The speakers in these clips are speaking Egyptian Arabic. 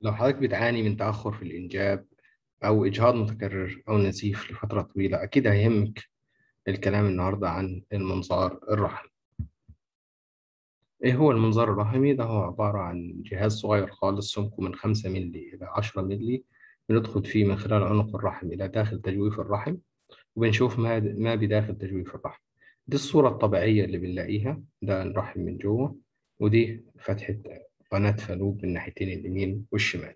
لو حضرتك بتعاني من تأخر في الإنجاب أو إجهاض متكرر أو نزيف لفترة طويلة أكيد هيهمك الكلام النهاردة عن المنظار الرحمي إيه هو المنظار الرحمي؟ ده هو عبارة عن جهاز صغير خالص سمكه من 5 مللي إلى 10 مللي بندخل فيه من خلال عنق الرحم إلى داخل تجويف الرحم وبنشوف ما ما بداخل تجويف الرحم دي الصورة الطبيعية اللي بنلاقيها ده الرحم من جوه ودي فتحة قناة فالوب من ناحيتين اليمين والشمال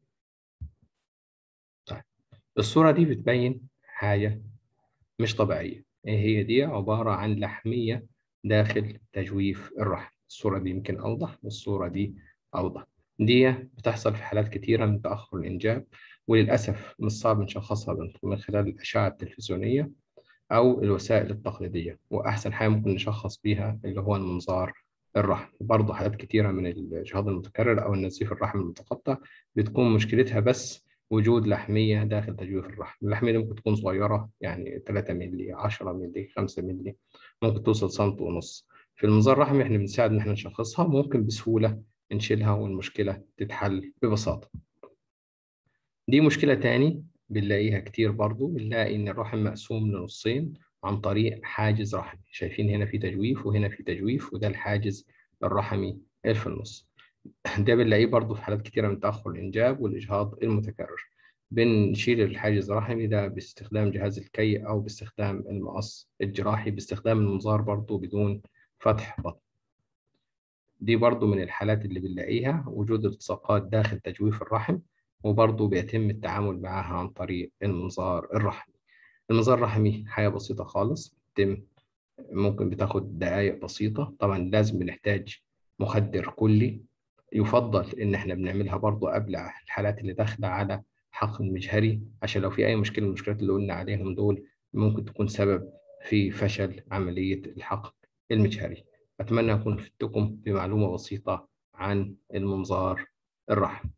طيب الصورة دي بتبين حاجة مش طبيعية إيه هي دي عبارة عن لحمية داخل تجويف الرحم الصورة دي يمكن أوضح والصورة دي أوضح دي بتحصل في حالات كتيرة من تأخر الإنجاب وللأسف من الصعب نشخصها من خلال الأشعة التلفزيونية أو الوسائل التقليدية وأحسن حاجة ممكن نشخص بيها اللي هو المنظار الرحم برضه حالات كتيرة من الإجهاض المتكرر أو النزيف الرحم المتقطع بتكون مشكلتها بس وجود لحمية داخل تجويف الرحم اللحمية دي ممكن تكون صغيرة يعني 3 مللي 10 مللي 5 مللي ممكن توصل سنت ونص في المنظار الرحمي احنا بنساعد ان احنا نشخصها ممكن بسهولة نشيلها والمشكلة تتحل ببساطة دي مشكلة تاني بنلاقيها كتير برضو بنلاقي إن الرحم مقسوم لنصين عن طريق حاجز رحمي شايفين هنا في تجويف وهنا في تجويف وده الحاجز الرحمي اللي في النص ده بنلاقيه برضو في حالات كتيرة من تأخر الإنجاب والإجهاض المتكرر بنشيل الحاجز الرحمي ده باستخدام جهاز الكي أو باستخدام المقص الجراحي باستخدام المنظار برضو بدون فتح بطن دي برضو من الحالات اللي بنلاقيها وجود التصاقات داخل تجويف الرحم وبرضه بيتم التعامل معاها عن طريق المنظار الرحمي المنظار الرحمي حاجة بسيطة خالص بتم ممكن بتاخد دقايق بسيطة طبعا لازم بنحتاج مخدر كلي يفضل إن إحنا بنعملها برضه قبل الحالات اللي داخلة على حقن مجهري عشان لو في أي مشكلة من المشكلات اللي قلنا عليهم دول ممكن تكون سبب في فشل عملية الحقن المجهري أتمنى أكون فدتكم بمعلومة بسيطة عن المنظار الرحمي